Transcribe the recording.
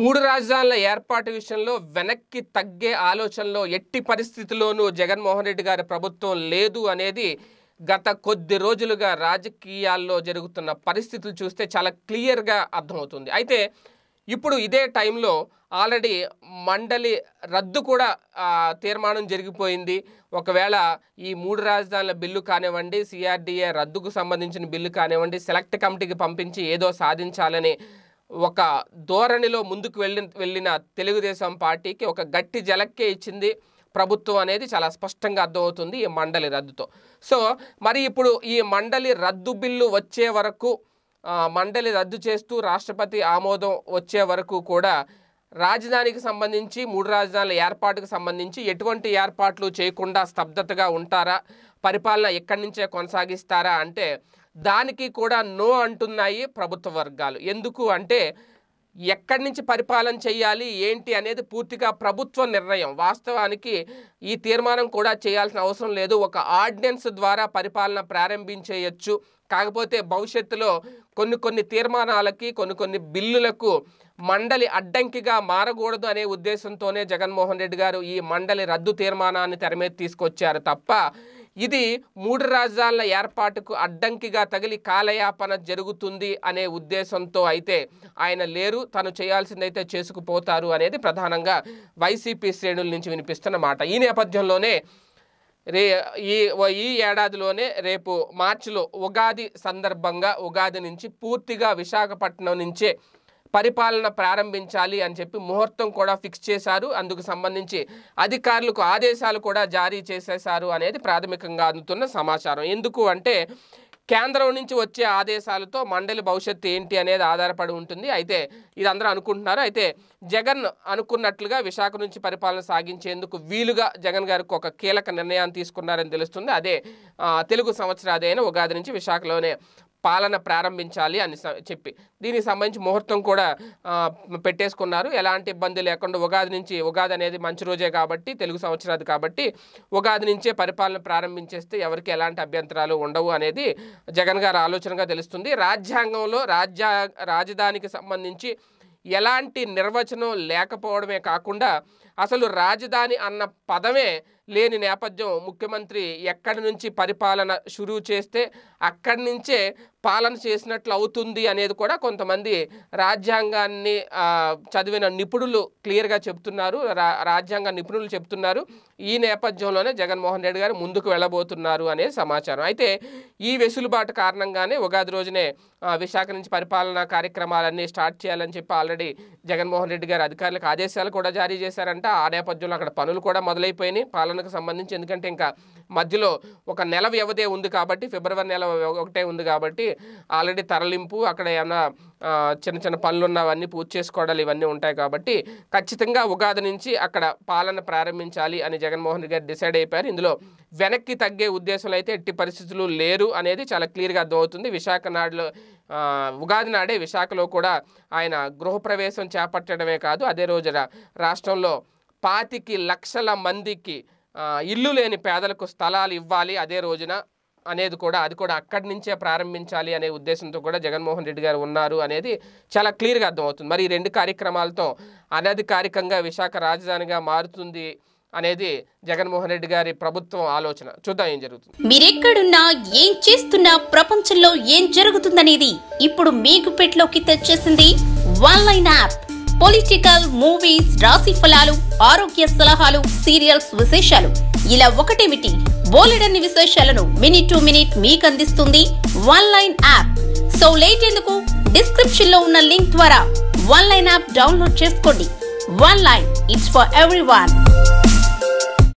మూడు రాజధానుల ఏర్పాటు విషయంలో వెనక్కి తగ్గే ఆలోచనలో ఎట్టి పరిస్థితుల్లోనూ జగన్మోహన్ రెడ్డి గారి ప్రభుత్వం లేదు అనేది గత కొద్ది రోజులుగా రాజకీయాల్లో జరుగుతున్న పరిస్థితులు చూస్తే చాలా క్లియర్గా అర్థమవుతుంది అయితే ఇప్పుడు ఇదే టైంలో ఆల్రెడీ మండలి రద్దు కూడా ఆ, తీర్మానం జరిగిపోయింది ఒకవేళ ఈ మూడు రాజధానుల బిల్లు కానివ్వండి సిఆర్డీఏ రద్దుకు సంబంధించిన బిల్లు కానివ్వండి సెలెక్ట్ కమిటీకి పంపించి ఏదో సాధించాలని ఒక ధోరణిలో ముందుకు వెళ్ళి వెళ్ళిన తెలుగుదేశం పార్టీకి ఒక గట్టి జలక్కే ఇచ్చింది ప్రభుత్వం అనేది చాలా స్పష్టంగా అర్థమవుతుంది ఈ మండలి రద్దుతో సో మరి ఇప్పుడు ఈ మండలి రద్దు బిల్లు వచ్చే వరకు ఆ, మండలి రద్దు చేస్తూ రాష్ట్రపతి ఆమోదం వచ్చే వరకు కూడా రాజధానికి సంబంధించి మూడు రాజధానుల ఏర్పాటుకు సంబంధించి ఎటువంటి ఏర్పాట్లు చేయకుండా స్తబ్దతగా ఉంటారా పరిపాలన ఎక్కడి నుంచే కొనసాగిస్తారా అంటే దానికి కూడా నో అంటున్నాయి ప్రభుత్వ వర్గాలు ఎందుకు అంటే ఎక్కడి నుంచి పరిపాలన చేయాలి ఏంటి అనేది పూర్తిగా ప్రభుత్వ నిర్ణయం వాస్తవానికి ఈ తీర్మానం కూడా చేయాల్సిన అవసరం లేదు ఒక ఆర్డినెన్స్ ద్వారా పరిపాలన ప్రారంభించేయచ్చు కాకపోతే భవిష్యత్తులో కొన్ని కొన్ని తీర్మానాలకి కొన్ని కొన్ని బిల్లులకు మండలి అడ్డంకిగా మారకూడదు అనే ఉద్దేశంతోనే జగన్మోహన్ రెడ్డి గారు ఈ మండలి రద్దు తీర్మానాన్ని తెర మీద తీసుకొచ్చారు తప్ప ఇది మూడు రాజధానుల ఏర్పాటుకు అడ్డంకిగా తగిలి కాలయాపన జరుగుతుంది అనే ఉద్దేశంతో అయితే ఆయన లేరు తను చేయాల్సిందైతే చేసుకుపోతారు అనేది ప్రధానంగా వైసీపీ శ్రేణుల నుంచి వినిపిస్తున్న మాట ఈ నేపథ్యంలోనే రే ఈ ఈ ఏడాదిలోనే రేపు మార్చిలో ఉగాది సందర్భంగా ఉగాది నుంచి పూర్తిగా విశాఖపట్నం నుంచే పరిపాలన ప్రారంభించాలి అని చెప్పి ముహూర్తం కూడా ఫిక్స్ చేశారు అందుకు సంబంధించి అధికారులకు ఆదేశాలు కూడా జారీ చేసేశారు అనేది ప్రాథమికంగా అందుతున్న సమాచారం ఎందుకు అంటే కేంద్రం నుంచి వచ్చే ఆదేశాలతో మండలి భవిష్యత్తు ఏంటి అనేది ఆధారపడి ఉంటుంది అయితే ఇది అందరూ అనుకుంటున్నారు అయితే జగన్ అనుకున్నట్లుగా విశాఖ నుంచి పరిపాలన సాగించేందుకు వీలుగా జగన్ గారికి ఒక కీలక నిర్ణయాన్ని తీసుకున్నారని తెలుస్తుంది అదే ఆ, తెలుగు సంవత్సరాదైన ఉగాది నుంచి విశాఖలోనే పాలన ప్రారంభించాలి అని స- చెప్పి దీనికి సంబంధించి ముహూర్తం కూడా ఆ, పెట్టేసుకున్నారు ఎలాంటి ఇబ్బంది లేకుండా ఉగాది నుంచి ఉగాది అనేది మంచి రోజే కాబట్టి తెలుగు సంవత్సరాది కాబట్టి ఉగాది నుంచే పరిపాలన ప్రారంభించేస్తే ఎవరికి ఎలాంటి అభ్యంతరాలు ఉండవు అనేది జగన్ గారి ఆలోచనగా తెలుస్తుంది రాజ్యాంగంలో రాజ్యా రాజధానికి సంబంధించి ఎలాంటి నిర్వచనం లేకపోవడమే కాకుండా అసలు రాజధాని అన్న పదమే లేని నేపథ్యం ముఖ్యమంత్రి ఎక్కడి నుంచి పరిపాలన షురూ చేస్తే అక్కడి నుంచే పాలన చేసినట్లు అవుతుంది అనేది కూడా కొంతమంది రాజ్యాంగాన్ని ఆ, చదివిన నిపుణులు క్లియర్గా చెప్తున్నారు రా రాజ్యాంగ నిపుణులు చెప్తున్నారు ఈ నేపథ్యంలోనే జగన్మోహన్ రెడ్డి గారు ముందుకు వెళ్ళబోతున్నారు అనే సమాచారం అయితే ఈ వెసులుబాటు కారణంగానే ఉగాది రోజునే ఆ, విశాఖ నుంచి పరిపాలనా కార్యక్రమాలన్నీ స్టార్ట్ చేయాలని చెప్పి ఆల్రెడీ జగన్మోహన్ రెడ్డి గారు అధికారులకు ఆదేశాలు కూడా జారీ చేశారంట ఆ నేపథ్యంలో అక్కడ పనులు కూడా మొదలైపోయినాయి పాలనకు సంబంధించి ఎందుకంటే ఇంకా మధ్యలో ఒక నెల వ్యవధే ఉంది కాబట్టి ఫిబ్రవరి నెల ఒకటే ఉంది కాబట్టి ఆల్రెడీ తరలింపు అక్కడ ఏమైనా ఆ, చిన్న చిన్న పనులు ఉన్నవన్నీ పూర్తి చేసుకోవడాలు ఇవన్నీ ఉంటాయి కాబట్టి ఖచ్చితంగా ఉగాది నుంచి అక్కడ పాలన ప్రారంభించాలి అని జగన్మోహన్ రెడ్డి గారు డిసైడ్ అయిపోయారు ఇందులో వెనక్కి తగ్గే ఉద్దేశంలో అయితే ఎట్టి పరిస్థితులు లేరు అనేది చాలా క్లియర్గా అర్థమవుతుంది విశాఖ నాడులో ఆ, ఉగాది నాడే విశాఖలో కూడా ఆయన గృహప్రవేశం చేపట్టడమే కాదు అదే రోజున రాష్ట్రంలో పాతికి లక్షల మందికి ఆ, ఇల్లు లేని పేదలకు స్థలాలు ఇవ్వాలి అదే రోజున అనేది కూడా అది కూడా అక్కడి నుంచే ప్రారంభించాలి అనే ఉద్దేశంతో కూడా జగన్మోహన్ రెడ్డి గారు ఉన్నారు అనేది చాలా క్లియర్గా అర్థమవుతుంది మరి ఈ రెండు కార్యక్రమాలతో అనధికారికంగా విశాఖ రాజధానిగా మారుతుంది అనేది జగన్మోహన్ రెడ్డి గారి ప్రభుత్వం ఆలోచన చూద్దాం ఏం జరుగుతుంది మీరెక్కడున్నా ఏం చేస్తున్నా ప్రపంచంలో ఏం జరుగుతుందనేది ఇప్పుడు మీకు పెట్లోకి తెచ్చేసింది one line app political movies రాశి ఫలాలు ఆరోగ్య సలహాలు సీరియల్స్ విశేషాలు ఇలా ఒకటేమిటి బోలెడన్ని విశేషాలను మినిట్ టు మినిట్ మీకు అందిస్తుంది one line app so late ఎందుకు డిస్క్రిప్షన్ లో ఉన్న లింక్ ద్వారా వన్ లైన్ యాప్ డౌన్లోడ్ చేసుకోండి one line it's for every